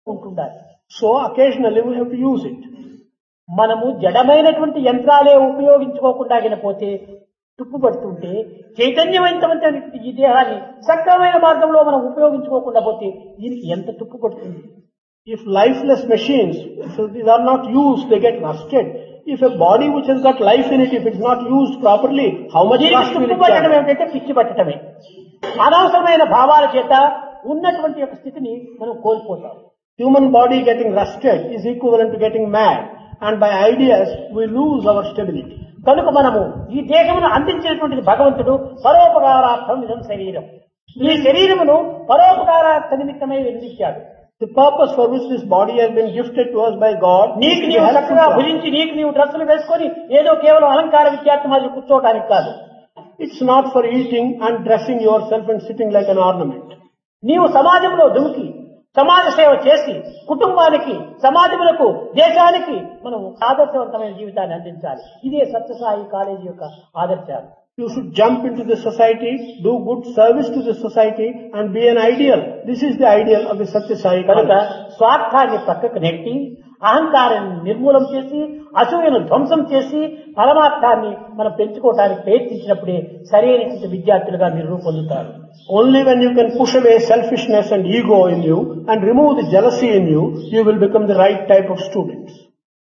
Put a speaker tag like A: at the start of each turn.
A: ఉంటుండాలి
B: So occasionally we have to use it.
A: మనము జడమైనటువంటి యంత్రాలే ఉపయోగించుకోకుండా పోతే తుప్పు పడుతుంటే చైతన్యవంతమైనటువంటి ఈ దేహాన్ని సక్రమైన మార్గంలో మనం ఉపయోగించుకోకుండా పోతే దీనికి ఎంత తుప్పు పడుతుంది
B: If lifeless machines, if these are not used, they get rusted. If a body which has got life in it, if it's not used properly, how much
A: దీనికి
B: rust will
A: తుప్పు
B: it
A: పట్టడం
B: get?
A: ఏమిటంటే పిచ్చి పట్టడమే అనవసరమైన భావాల చేత ఉన్నటువంటి యొక్క స్థితిని మనం కోల్పోతాం
B: Human body getting rusted is equivalent to getting mad. And by ideas, we lose our stability.
A: కనుక మనము ఈ దేహమును అందించినటువంటి భగవంతుడు పరోపకారార్థం ఇదం శరీరం ఈ శరీరమును పరోపకారార్థ నిమిత్తమై నిర్మించాడు
B: The purpose for which this body has been gifted to us by God is
A: నీకు
B: to be
A: నీవు
B: helpful
A: చక్కగా
B: to us.
A: భుజించి నీకు నీవు డ్రెస్సులు వేసుకొని ఏదో కేవలం అలంకార విద్యార్థి మాదిరి కూర్చోవడానికి కాదు
B: It's not for eating and dressing yourself and sitting like an ornament.
A: నీవు సమాజంలో దుమికి సమాజ సేవ చేసి కుటుంబానికి సమాజములకు దేశానికి మనం ఆదర్శవంతమైన జీవితాన్ని అందించాలి ఇదే సత్యసాయి కాలేజీ యొక్క ఆదర్శాలు
B: You should jump into the society, do good service to the society and be an ideal. This is the ideal of the Satya Sai
A: కనుక
B: College.
A: స్వార్థాన్ని పక్కకు నెట్టి అహంకారాన్ని నిర్మూలం చేసి అసూయను ధ్వంసం చేసి పరమార్థాన్ని మనం పెంచుకోవడానికి ప్రయత్నించినప్పుడే సరైనటువంటి విద్యార్థులుగా మీరు రూపొందుతారు
B: Only when you can push away selfishness and ego in you and remove the jealousy in you, you will become the right type of students.